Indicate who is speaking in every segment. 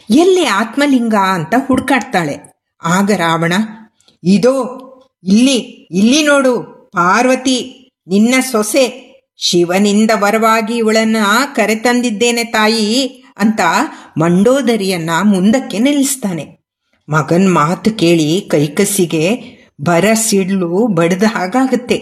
Speaker 1: ಎಲ್ಲಿ ಆತ್ಮಲಿಂಗ ಅಂತ ಹುಡುಕಾಡ್ತಾಳೆ ಆಗ ರಾವಣ ಇದೋ ಇಲ್ಲಿ ಇಲ್ಲಿ ನೋಡು ಪಾರ್ವತಿ ನಿನ್ನ ಸೊಸೆ ಶಿವನಿಂದ ವರವಾಗಿ ಇವಳನ್ನ ಕರೆತಂದಿದ್ದೇನೆ ತಾಯಿ ಅಂತ ಮಂಡೋದರಿಯನ್ನ ಮುಂದಕ್ಕೆ ನಿಲ್ಲಿಸ್ತಾನೆ ಮಗನ್ ಮಾತು ಕೇಳಿ ಕೈಕಸಿಗೆ ಬರ ಸಿಡ್ಲು ಬಡ್ದ ಹಾಗಾಗುತ್ತೆ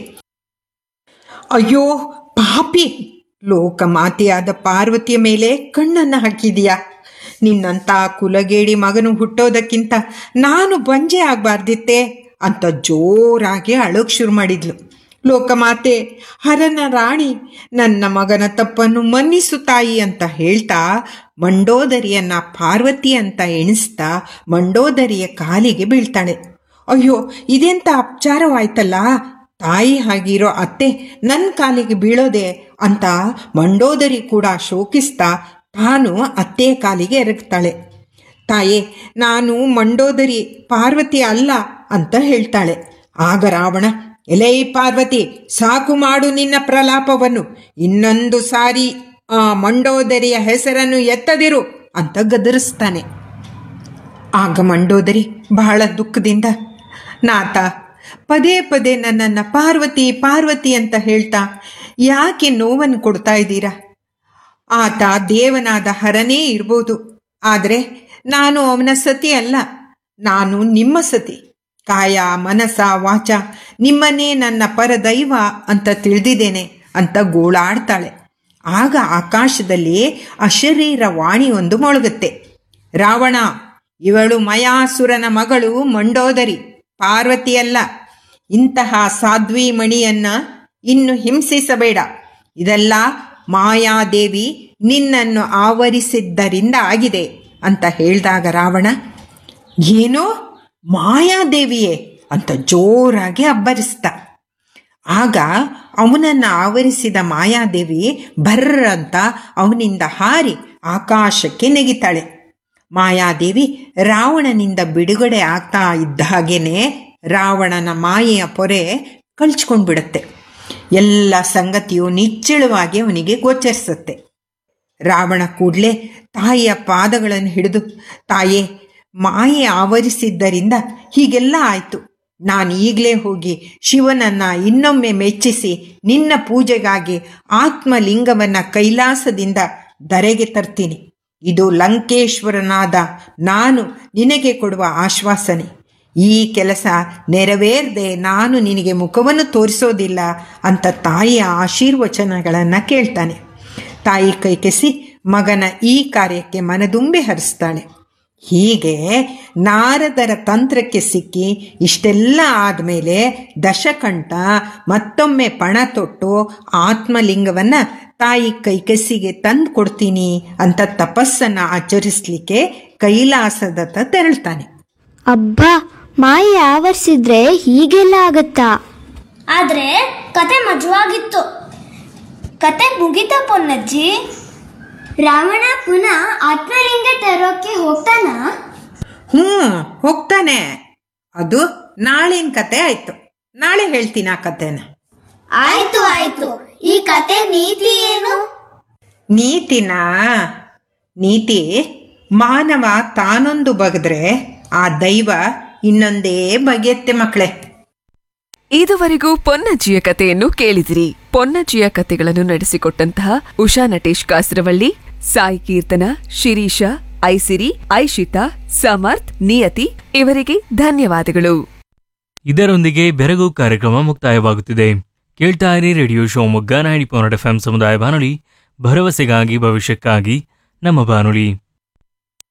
Speaker 1: ಅಯ್ಯೋ ಪಾಪಿ ಲೋಕಮಾತೆಯಾದ ಪಾರ್ವತಿಯ ಮೇಲೆ ಕಣ್ಣನ್ನು ಹಾಕಿದೀಯಾ ನಿನ್ನಂಥ ಕುಲಗೇಡಿ ಮಗನು ಹುಟ್ಟೋದಕ್ಕಿಂತ ನಾನು ಬಂಜೆ ಆಗಬಾರ್ದಿತ್ತೆ ಅಂತ ಜೋರಾಗಿ ಅಳೋಕ್ ಶುರು ಮಾಡಿದ್ಲು ಲೋಕಮಾತೆ ಹರನ ರಾಣಿ ನನ್ನ ಮಗನ ತಪ್ಪನ್ನು ಮನ್ನಿಸು ತಾಯಿ ಅಂತ ಹೇಳ್ತಾ ಮಂಡೋದರಿಯನ್ನ ಪಾರ್ವತಿ ಅಂತ ಎಣಿಸ್ತಾ ಮಂಡೋದರಿಯ ಕಾಲಿಗೆ ಬೀಳ್ತಾಳೆ ಅಯ್ಯೋ ಇದೆಂತ ಅಪಚಾರವಾಯ್ತಲ್ಲ ತಾಯಿ ಆಗಿರೋ ಅತ್ತೆ ನನ್ನ ಕಾಲಿಗೆ ಬೀಳೋದೆ ಅಂತ ಮಂಡೋದರಿ ಕೂಡ ಶೋಕಿಸ್ತಾ ತಾನು ಅತ್ತೆಯ ಕಾಲಿಗೆ ಎರಗ್ತಾಳೆ ತಾಯೇ ನಾನು ಮಂಡೋದರಿ ಪಾರ್ವತಿ ಅಲ್ಲ ಅಂತ ಹೇಳ್ತಾಳೆ ಆಗ ರಾವಣ ಎಲೇ ಪಾರ್ವತಿ ಸಾಕು ಮಾಡು ನಿನ್ನ ಪ್ರಲಾಪವನ್ನು ಇನ್ನೊಂದು ಸಾರಿ ಆ ಮಂಡೋದರಿಯ ಹೆಸರನ್ನು ಎತ್ತದಿರು ಅಂತ ಗದರಿಸ್ತಾನೆ ಆಗ ಮಂಡೋದರಿ ಬಹಳ ದುಃಖದಿಂದ ನಾಥ ಪದೇ ಪದೇ ನನ್ನನ್ನು ಪಾರ್ವತಿ ಪಾರ್ವತಿ ಅಂತ ಹೇಳ್ತಾ ಯಾಕೆ ನೋವನ್ನು ಕೊಡ್ತಾ ಇದ್ದೀರಾ ಆತ ದೇವನಾದ ಹರನೇ ಇರ್ಬೋದು ಆದರೆ ನಾನು ಅವನ ಸತಿ ಅಲ್ಲ ನಾನು ನಿಮ್ಮ ಸತಿ ಕಾಯ ಮನಸ ವಾಚ ನಿಮ್ಮನ್ನೇ ನನ್ನ ಪರದೈವ ಅಂತ ತಿಳಿದಿದ್ದೇನೆ ಅಂತ ಗೋಳಾಡ್ತಾಳೆ ಆಗ ಆಕಾಶದಲ್ಲಿ ಅಶರೀರ ವಾಣಿ ಒಂದು ಮೊಳಗುತ್ತೆ ರಾವಣ ಇವಳು ಮಯಾಸುರನ ಮಗಳು ಮಂಡೋದರಿ ಪಾರ್ವತಿಯಲ್ಲ ಇಂತಹ ಸಾಧ್ವಿ ಮಣಿಯನ್ನ ಇನ್ನು ಹಿಂಸಿಸಬೇಡ ಇದೆಲ್ಲ ಮಾಯಾದೇವಿ ನಿನ್ನನ್ನು ಆವರಿಸಿದ್ದರಿಂದ ಆಗಿದೆ ಅಂತ ಹೇಳಿದಾಗ ರಾವಣ ಏನೋ ಮಾಯಾದೇವಿಯೇ ಅಂತ ಜೋರಾಗಿ ಅಬ್ಬರಿಸ್ತ ಆಗ ಅವನನ್ನು ಆವರಿಸಿದ ಮಾಯಾದೇವಿ ಬರ್ರ ಅಂತ ಅವನಿಂದ ಹಾರಿ ಆಕಾಶಕ್ಕೆ ನೆಗಿತಾಳೆ ಮಾಯಾದೇವಿ ರಾವಣನಿಂದ ಬಿಡುಗಡೆ ಆಗ್ತಾ ಇದ್ದ ಹಾಗೇನೆ ರಾವಣನ ಮಾಯೆಯ ಪೊರೆ ಕಳ್ಚ್ಕೊಂಡ್ಬಿಡುತ್ತೆ ಎಲ್ಲ ಸಂಗತಿಯು ನಿಚ್ಚಳವಾಗಿ ಅವನಿಗೆ ಗೋಚರಿಸುತ್ತೆ ರಾವಣ ಕೂಡಲೇ ತಾಯಿಯ ಪಾದಗಳನ್ನು ಹಿಡಿದು ತಾಯೇ ಮಾಯೆ ಆವರಿಸಿದ್ದರಿಂದ ಹೀಗೆಲ್ಲ ಆಯಿತು ನಾನು ಈಗಲೇ ಹೋಗಿ ಶಿವನನ್ನ ಇನ್ನೊಮ್ಮೆ ಮೆಚ್ಚಿಸಿ ನಿನ್ನ ಪೂಜೆಗಾಗಿ ಆತ್ಮಲಿಂಗವನ್ನು ಕೈಲಾಸದಿಂದ ಧರೆಗೆ ತರ್ತೀನಿ ಇದು ಲಂಕೇಶ್ವರನಾದ ನಾನು ನಿನಗೆ ಕೊಡುವ ಆಶ್ವಾಸನೆ ಈ ಕೆಲಸ ನೆರವೇರದೆ ನಾನು ನಿನಗೆ ಮುಖವನ್ನು ತೋರಿಸೋದಿಲ್ಲ ಅಂತ ತಾಯಿಯ ಆಶೀರ್ವಚನಗಳನ್ನು ಕೇಳ್ತಾನೆ ತಾಯಿ ಕೈಕೆಸಿ ಮಗನ ಈ ಕಾರ್ಯಕ್ಕೆ ಮನದುಂಬಿ ಹರಿಸ್ತಾಳೆ ಹೀಗೆ ನಾರದರ ತಂತ್ರಕ್ಕೆ ಸಿಕ್ಕಿ ಇಷ್ಟೆಲ್ಲ ಆದಮೇಲೆ ದಶಕಂಠ ಮತ್ತೊಮ್ಮೆ ಪಣ ತೊಟ್ಟು ಆತ್ಮಲಿಂಗವನ್ನು ತಾಯಿ ಕೈಕಸಿಗೆ ತಂದು ಕೊಡ್ತೀನಿ ಅಂತ ತಪಸ್ಸನ್ನು ಆಚರಿಸ್ಲಿಕ್ಕೆ ಕೈಲಾಸದತ್ತ ತೆರಳ್ತಾನೆ
Speaker 2: ಅಬ್ಬಾ ಮಾಯೆ ಆವರಿಸಿದ್ರೆ ಹೀಗೆಲ್ಲ ಆಗತ್ತಾ
Speaker 3: ಆದ್ರೆ ಕತೆ ಮಜವಾಗಿತ್ತು ಕತೆ ಮುಗಿತ ಪೊನ್ನಜ್ಜಿ ರಾವಣ ಪುನಃ ಆತ್ಮಲಿಂಗ ತರೋಕೆ ಹೋಗ್ತಾನ
Speaker 1: ಹ್ಞೂ ಹೋಗ್ತಾನೆ ಅದು ನಾಳಿನ ಕತೆ ಆಯ್ತು ನಾಳೆ ಹೇಳ್ತೀನಿ ಆ ಕತೆನ
Speaker 3: ಆಯ್ತು ಆಯ್ತು ಈ ಕತೆ ನೀತಿ ಏನು
Speaker 1: ನೀತಿನ ನೀತಿ ಮಾನವ ತಾನೊಂದು ಬಗೆದ್ರೆ ಆ ದೈವ ಇನ್ನೊಂದೇ ಬಗೆಯತ್ತೆ ಮಕ್ಕಳೇ
Speaker 4: ಇದುವರೆಗೂ ಪೊನ್ನಜ್ಜಿಯ ಕಥೆಯನ್ನು ಕೇಳಿದಿರಿ ಪೊನ್ನಜ್ಜಿಯ ಕಥೆಗಳನ್ನು ನಡೆಸಿಕೊಟ್ಟಂತಹ ಉಷಾ ನಟೇಶ್ ಕಾಸರವಳ್ಳಿ ಸಾಯಿ ಕೀರ್ತನ ಶಿರೀಷ ಐಸಿರಿ ಐಶಿತಾ ಸಮರ್ಥ್ ನಿಯತಿ ಇವರಿಗೆ ಧನ್ಯವಾದಗಳು
Speaker 5: ಇದರೊಂದಿಗೆ ಬೆರಗು ಕಾರ್ಯಕ್ರಮ ಮುಕ್ತಾಯವಾಗುತ್ತಿದೆ ಕೇಳ್ತಾ ಇರಿ radio Shivamogga ninety point F M ಸಮುದಾಯ ಬಾನುಲಿ ಭರವಸೆಗಾಗಿ ಭವಿಷ್ಯಕ್ಕಾಗಿ ನಮ್ಮ ಬಾನುಲಿ